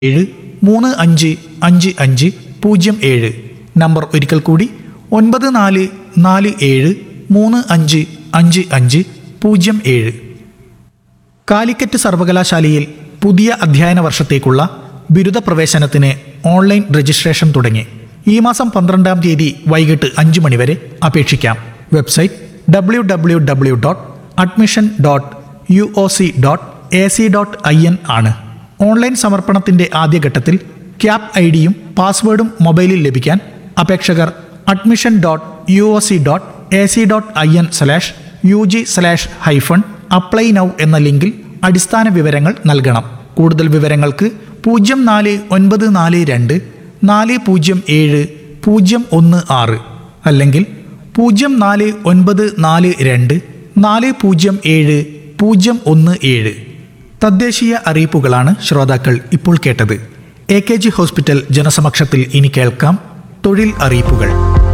ഏഴ് മൂന്ന് അഞ്ച് അഞ്ച് അഞ്ച് പൂജ്യം ഏഴ് നമ്പർ ഒരിക്കൽ കൂടി ഒൻപത് നാല് നാല് ഏഴ് മൂന്ന് അഞ്ച് അഞ്ച് അഞ്ച് പൂജ്യം ഏഴ് കാലിക്കറ്റ് സർവകലാശാലയിൽ പുതിയ അധ്യയന വർഷത്തേക്കുള്ള ബിരുദ പ്രവേശനത്തിന് ഓൺലൈൻ രജിസ്ട്രേഷൻ തുടങ്ങി ഈ മാസം പന്ത്രണ്ടാം തീയതി വൈകിട്ട് അഞ്ച് മണിവരെ അപേക്ഷിക്കാം website W W W dot admission dot U O C dot A C dot I N ആണ് ഓൺലൈൻ സമർപ്പണത്തിന്റെ ആദ്യഘട്ടത്തിൽ ക്യാപ് ഐ ഡിയും പാസ്വേഡും മൊബൈലിൽ ലഭിക്കാൻ അപേക്ഷകർ admission dot U O C dot A C dot I N slash U G slash hyphen apply now എന്ന ലിങ്കിൽ അടിസ്ഥാന വിവരങ്ങൾ നൽകണം കൂടുതൽ വിവരങ്ങൾക്ക് പൂജ്യം നാല് ഒൻപത് നാല് രണ്ട് നാല് പൂജ്യം ഏഴ് പൂജ്യം ഒന്ന് ആറ് അല്ലെങ്കിൽ പൂജ്യം നാല് ഒൻപത് നാല് രണ്ട് നാല് പൂജ്യം ഏഴ് പൂജ്യം ഒന്ന് ഏഴ് തദ്ദേശീയ അറിയിപ്പുകളാണ് ശ്രോതാക്കൾ ഇപ്പോൾ കേട്ടത് എ കെ ജി ഹോസ്പിറ്റൽ ജനസമക്ഷത്തിൽ ഇനി കേൾക്കാം തൊഴിൽ അറിയിപ്പുകൾ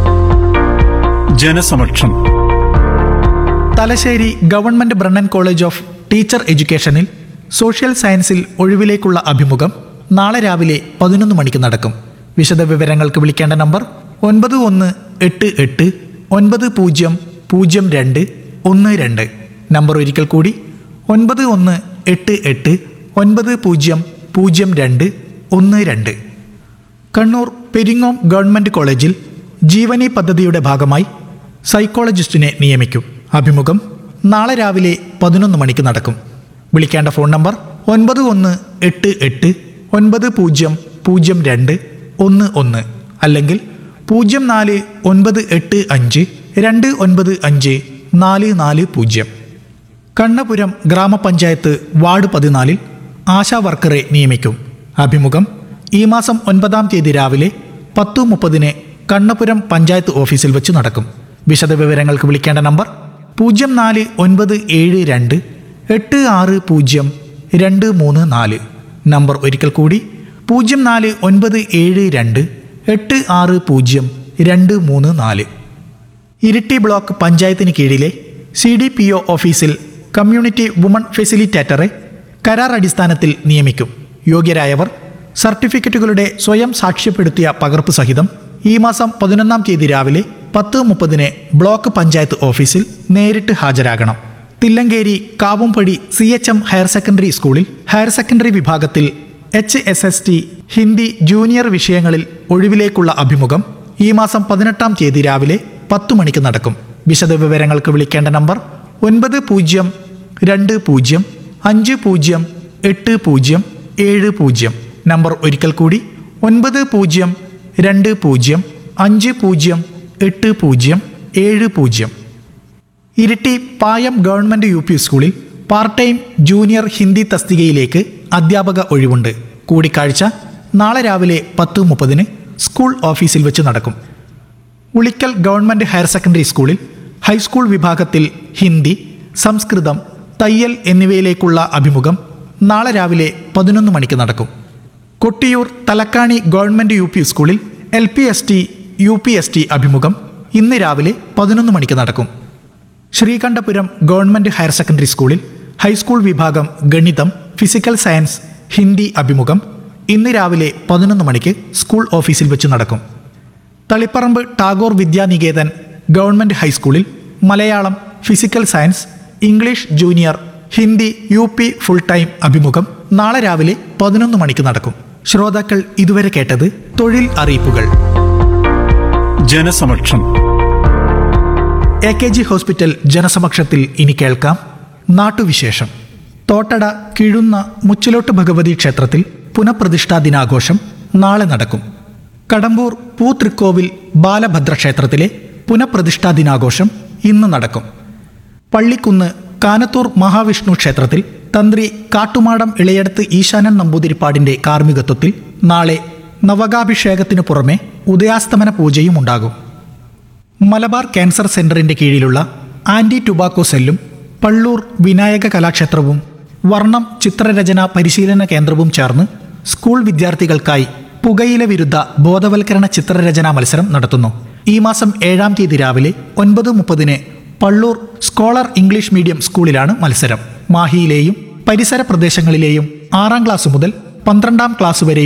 ജനസമക്ഷം Thalassery government Brennen college of teacher എഡ്യൂക്കേഷനിൽ സോഷ്യൽ സയൻസിൽ ഒഴിവിലേക്കുള്ള അഭിമുഖം നാളെ രാവിലെ പതിനൊന്ന് മണിക്ക് നടക്കും വിശദ വിവരങ്ങൾക്ക് വിളിക്കേണ്ട നമ്പർ ഒൻപത് ഒന്ന് എട്ട് എട്ട് ഒൻപത് പൂജ്യം പൂജ്യം രണ്ട് ഒന്ന് രണ്ട് നമ്പർ ഒരിക്കൽ കൂടി ഒൻപത് ഒന്ന് എട്ട് എട്ട് ഒൻപത് പൂജ്യം പൂജ്യം രണ്ട് ഒന്ന് രണ്ട് കണ്ണൂർ പെരിങ്ങോം ഗവൺമെന്റ് കോളേജിൽ ജീവനി പദ്ധതിയുടെ ഭാഗമായി സൈക്കോളജിസ്റ്റിനെ നിയമിക്കും അഭിമുഖം നാളെ രാവിലെ പതിനൊന്ന് മണിക്ക് നടക്കും വിളിക്കേണ്ട ഫോൺ നമ്പർ ഒൻപത് ഒന്ന് എട്ട് എട്ട് ഒൻപത് പൂജ്യം പൂജ്യം രണ്ട് ഒന്ന് ഒന്ന് അല്ലെങ്കിൽ പൂജ്യം നാല് ഒൻപത് എട്ട് അഞ്ച് രണ്ട് ഒൻപത് അഞ്ച് നാല് നാല് പൂജ്യം കണ്ണപുരം ഗ്രാമപഞ്ചായത്ത് വാർഡ് പതിനാലിൽ ആശാ വർക്കറെ നിയമിക്കും അഭിമുഖം ഈ മാസം ഒൻപതാം തീയതി രാവിലെ പത്ത് മുപ്പതിന് കണ്ണപുരം പഞ്ചായത്ത് ഓഫീസിൽ വെച്ച് നടക്കും വിശദവിവരങ്ങൾക്ക് വിളിക്കേണ്ട നമ്പർ പൂജ്യം നാല് ഒൻപത് ഏഴ് രണ്ട് എട്ട് ആറ് പൂജ്യം രണ്ട് മൂന്ന് നാല് നമ്പർ ഒരിക്കൽ കൂടി പൂജ്യം നാല് ഒൻപത് ഏഴ് രണ്ട് എട്ട് ആറ് പൂജ്യം രണ്ട് മൂന്ന് നാല് ഇരിട്ടി ബ്ലോക്ക് പഞ്ചായത്തിന് കീഴിലെ സി ഡി പി ഒ ഓഫീസിൽ കമ്മ്യൂണിറ്റി വുമൺ ഫെസിലിറ്റേറ്ററെ കരാർ അടിസ്ഥാനത്തിൽ നിയമിക്കും യോഗ്യരായവർ സർട്ടിഫിക്കറ്റുകളുടെ സ്വയം സാക്ഷ്യപ്പെടുത്തിയ പകർപ്പ് സഹിതം ഈ മാസം പതിനൊന്നാം തീയതി രാവിലെ പത്ത് മുപ്പതിന് ബ്ലോക്ക് പഞ്ചായത്ത് ഓഫീസിൽ നേരിട്ട് ഹാജരാകണം Thillankeri Kavumpadi C H M higher secondary സ്കൂളിൽ ഹയർ സെക്കൻഡറി വിഭാഗത്തിൽ H S S T Hindi junior വിഷയങ്ങളിൽ ഒഴിവിലേക്കുള്ള അഭിമുഖം ഈ മാസം പതിനെട്ടാം തീയതി രാവിലെ പത്തു മണിക്ക് നടക്കും വിശദവിവരങ്ങൾക്ക് വിളിക്കേണ്ട നമ്പർ ഒൻപത് പൂജ്യം രണ്ട് പൂജ്യം അഞ്ച് പൂജ്യം എട്ട് പൂജ്യം ഏഴ് പൂജ്യം നമ്പർ ഒരിക്കൽ കൂടി ഒൻപത് പൂജ്യം രണ്ട് പൂജ്യം അഞ്ച് പൂജ്യം എട്ട് പൂജ്യം ഏഴ് പൂജ്യം Iritty Payam government U P സ്കൂളിൽ പാർട്ട് ടൈം ജൂനിയർ ഹിന്ദി തസ്തികയിലേക്ക് അധ്യാപക ഒഴിവുണ്ട് കൂടിക്കാഴ്ച നാളെ രാവിലെ പത്ത് മുപ്പതിന് സ്കൂൾ ഓഫീസിൽ വെച്ച് നടക്കും ഉളിക്കൽ ഗവൺമെന്റ് ഹയർ സെക്കൻഡറി സ്കൂളിൽ ഹൈസ്കൂൾ വിഭാഗത്തിൽ ഹിന്ദി സംസ്കൃതം തയ്യൽ എന്നിവയിലേക്കുള്ള അഭിമുഖം നാളെ രാവിലെ പതിനൊന്ന് മണിക്ക് നടക്കും Kottiyoor Thalakkani government U P സ്കൂളിൽ L P S T U P S T അഭിമുഖം ഇന്ന് രാവിലെ പതിനൊന്ന് മണിക്ക് നടക്കും ശ്രീകണ്ഠപുരം ഗവൺമെന്റ് ഹയർ സെക്കൻഡറി സ്കൂളിൽ ഹൈസ്കൂൾ വിഭാഗം ഗണിതം ഫിസിക്കൽ സയൻസ് ഹിന്ദി അഭിമുഖം ഇന്ന് രാവിലെ പതിനൊന്ന് മണിക്ക് സ്കൂൾ ഓഫീസിൽ വെച്ച് നടക്കും തളിപ്പറമ്പ് ടാഗോർ വിദ്യാനികേതൻ ഗവൺമെന്റ് ഹൈസ്കൂളിൽ Malayalam physical science English junior Hindi U P full time അഭിമുഖം നാളെ രാവിലെ പതിനൊന്ന് മണിക്ക് നടക്കും ശ്രോതാക്കൾ ഇതുവരെ കേട്ടത് തൊഴിൽ അറിയിപ്പുകൾ ജനസമക്ഷം എ കെ ജി ഹോസ്പിറ്റൽ ജനസമക്ഷത്തിൽ ഇനി കേൾക്കാം നാട്ടുവിശേഷം തോട്ടട കിഴുന്ന മുച്ചിലോട്ട് ഭഗവതി ക്ഷേത്രത്തിൽ പുനഃപ്രതിഷ്ഠാ ദിനാഘോഷം നാളെ നടക്കും കടമ്പൂർ പൂതൃക്കോവിൽ ബാലഭദ്ര ക്ഷേത്രത്തിലെ പുനഃപ്രതിഷ്ഠാ ദിനാഘോഷം ഇന്ന് നടക്കും പള്ളിക്കുന്ന് കാനത്തൂർ മഹാവിഷ്ണു ക്ഷേത്രത്തിൽ തന്ത്രി കാട്ടുമാടം ഇളയടത്ത് ഈശാനൻ നമ്പൂതിരിപ്പാടിന്റെ കാർമ്മികത്വത്തിൽ നാളെ നവകാഭിഷേകത്തിനു പുറമെ ഉദയാസ്തമന പൂജയും ഉണ്ടാകും മലബാർ ക്യാൻസർ സെന്ററിന്റെ കീഴിലുള്ള ആന്റി ടുബാക്കോ സെല്ലും പള്ളൂർ വിനായക കലാക്ഷേത്രവും വർണ്ണം ചിത്രരചന പരിശീലന കേന്ദ്രവും ചേർന്ന് സ്കൂൾ വിദ്യാർത്ഥികൾക്കായി പുകയില വിരുദ്ധ ബോധവൽക്കരണ ചിത്രരചനാ മത്സരം നടത്തുന്നു ഈ മാസം ഏഴാം തീയതി രാവിലെ ഒൻപത് മുപ്പതിന് പള്ളൂർ സ്കോളർ ഇംഗ്ലീഷ് മീഡിയം സ്കൂളിലാണ് മത്സരം മാഹിയിലെയും പരിസര പ്രദേശങ്ങളിലെയും ആറാം ക്ലാസ് മുതൽ പന്ത്രണ്ടാം ക്ലാസ് വരെ